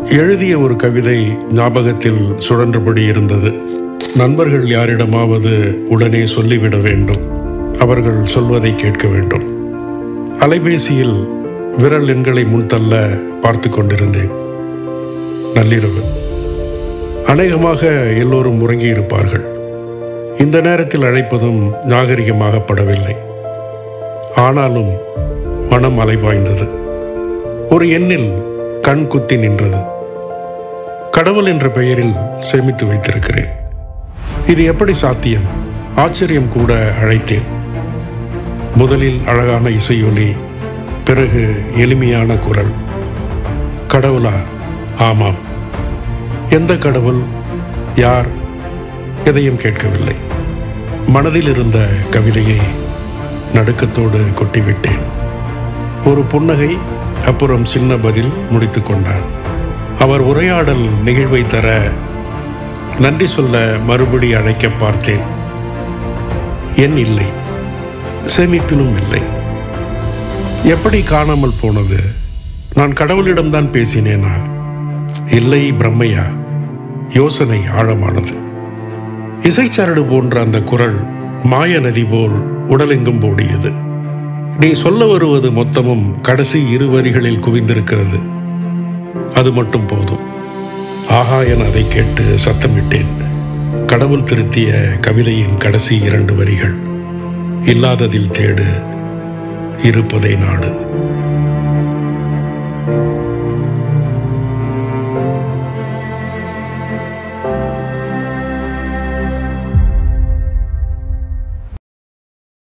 எழுதிய ஒரு கவிதை ஞாபகத்தில் சுழன்றபடி இருந்தது நண்பர்கள் யாரிடமாவது உடனே சொல்லிவிட வேண்டும் அவர்கள் சொல்வதை கேட்க வேண்டும் அலைபேசியில் விரல் எண்களை முன்தள்ள பார்த்து கொண்டிருந்தேன் நள்ளிரவு அநேகமாக எல்லோரும் உறங்கி இருப்பார்கள் இந்த நேரத்தில் அழைப்பதும் நாகரிகமாகப்படவில்லை ஆனாலும் மனம் அலைபாய்ந்தது ஒரு எண்ணில் கண் குத்தி நின்றது கடவுள் என்ற பெயரில் சேமித்து வைத்திருக்கிறேன் இது எப்படி சாத்தியம் ஆச்சரியம் கூட அழைத்தேன் முதலில் அழகான இசையொலி பிறகு எளிமையான குரல் கடவுளா ஆமாம் எந்த கடவுள் யார் எதையும் கேட்கவில்லை மனதில் இருந்த கவிதையை நடுக்கத்தோடு கொட்டிவிட்டேன் ஒரு புன்னகை அப்புறம் சின்ன பதில் முடித்து கொண்டார் அவர் உரையாடல் நிகழ்வை தர நன்றி சொல்ல மறுபடி அழைக்க பார்த்தேன் என் இல்லை சேமிப்பிலும் இல்லை எப்படி காணாமல் போனது நான் கடவுளிடம்தான் பேசினேனா இல்லை பிரம்மையா யோசனை ஆழமானது இசைச்சரடு போன்ற அந்த குரல் மாய நதி போல் உடலெங்கும் ஓடியது நீ சொல்ல வருவது மொத்தமும் கடைசி இரு வரிகளில் குவிந்திருக்கிறது அது மட்டும் போதும் ஆஹா என அதை கேட்டு சத்தமிட்டேன் கடவுள் திருத்திய கவிதையின் கடைசி இரண்டு வரிகள் இல்லாததில் தேடு இருப்பதை நாடு